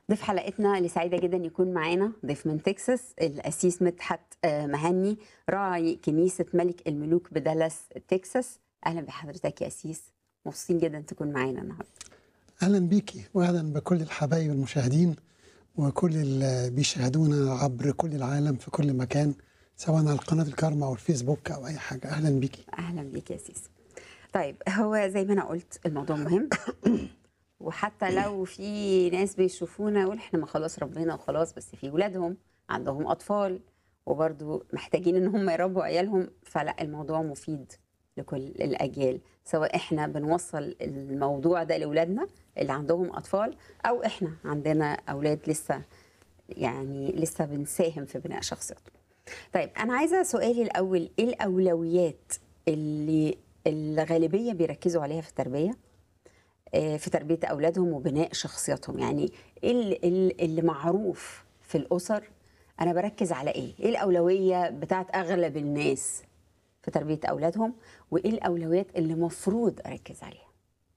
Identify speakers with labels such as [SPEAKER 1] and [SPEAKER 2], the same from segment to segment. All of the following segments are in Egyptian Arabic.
[SPEAKER 1] ضيف حلقتنا اللي سعيده جدا يكون معانا ضيف من تكساس الاسيس مدحت آه، مهني راعي كنيسه ملك الملوك بدالاس تكساس اهلا بحضرتك يا اسيس مبسوطين جدا تكون معانا النهارده
[SPEAKER 2] اهلا بيكي واهلا بكل الحبايب المشاهدين وكل اللي بيشاهدونا عبر كل العالم في كل مكان سواء على قناه الكارما او الفيسبوك او اي حاجه اهلا بيكي
[SPEAKER 1] اهلا بيك يا سيس طيب هو زي ما انا قلت الموضوع مهم وحتى لو في ناس بيشوفونا يقول احنا ما خلاص ربنا وخلاص بس في ولادهم عندهم اطفال وبرضو محتاجين ان هم يربوا عيالهم فلا الموضوع مفيد لكل الاجيال سواء احنا بنوصل الموضوع ده لاولادنا اللي عندهم اطفال او احنا عندنا اولاد لسه يعني لسه بنساهم في بناء شخصيتهم طيب انا عايزه سؤالي الاول ايه الاولويات اللي الغالبيه بيركزوا عليها في التربيه آه، في تربيه اولادهم وبناء شخصيتهم يعني ايه ال- ال- اللي معروف في الاسر انا بركز على ايه ايه الاولويه بتاعت اغلب الناس في تربيه اولادهم وايه الاولويات اللي مفروض اركز عليها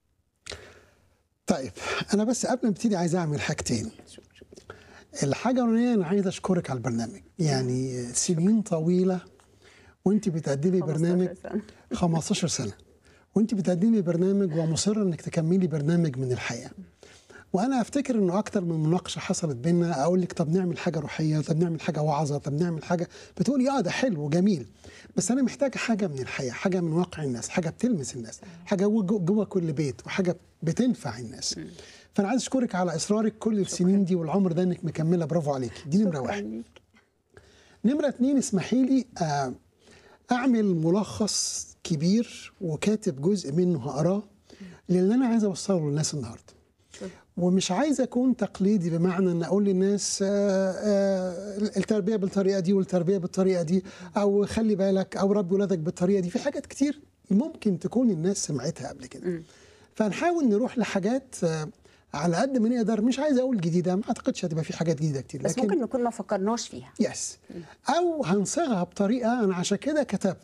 [SPEAKER 2] طيب انا بس قبل ما ابتدي عايز اعمل حاجتين الحاجه الاولانيه انا عايز اشكرك على البرنامج يعني سنين طويله وانت بتقدمي
[SPEAKER 1] 15
[SPEAKER 2] برنامج
[SPEAKER 1] سنة.
[SPEAKER 2] 15 سنه وانت بتقدمي برنامج ومصره انك تكملي برنامج من الحياه وانا افتكر انه اكتر من مناقشه حصلت بينا اقول لك طب نعمل حاجه روحيه طب نعمل حاجه وعظه طب نعمل حاجه بتقولي اه ده حلو وجميل بس انا محتاجه حاجه من الحياه حاجه من واقع الناس حاجه بتلمس الناس حاجه جوه جوه كل بيت وحاجه بتنفع الناس فانا عايز اشكرك على اصرارك كل السنين دي والعمر ده انك مكمله برافو عليكي دي نمره
[SPEAKER 1] شكراً
[SPEAKER 2] واحد
[SPEAKER 1] ليك.
[SPEAKER 2] نمرة اتنين اسمحي لي آه، أعمل ملخص كبير وكاتب جزء منه هقراه للي أنا عايز أوصله للناس النهاردة ومش عايز أكون تقليدي بمعنى أن أقول للناس آه، آه، التربية بالطريقة دي والتربية بالطريقة دي أو خلي بالك أو ربي ولادك بالطريقة دي في حاجات كتير ممكن تكون الناس سمعتها قبل كده فنحاول نروح لحاجات آه، على قد ما نقدر مش عايز أقول جديدة ما أعتقدش هتبقى في حاجات جديدة كتير
[SPEAKER 1] بس ممكن نكون ما فكرناش فيها
[SPEAKER 2] يس او هنصيغها بطريقه انا عشان كده كتبت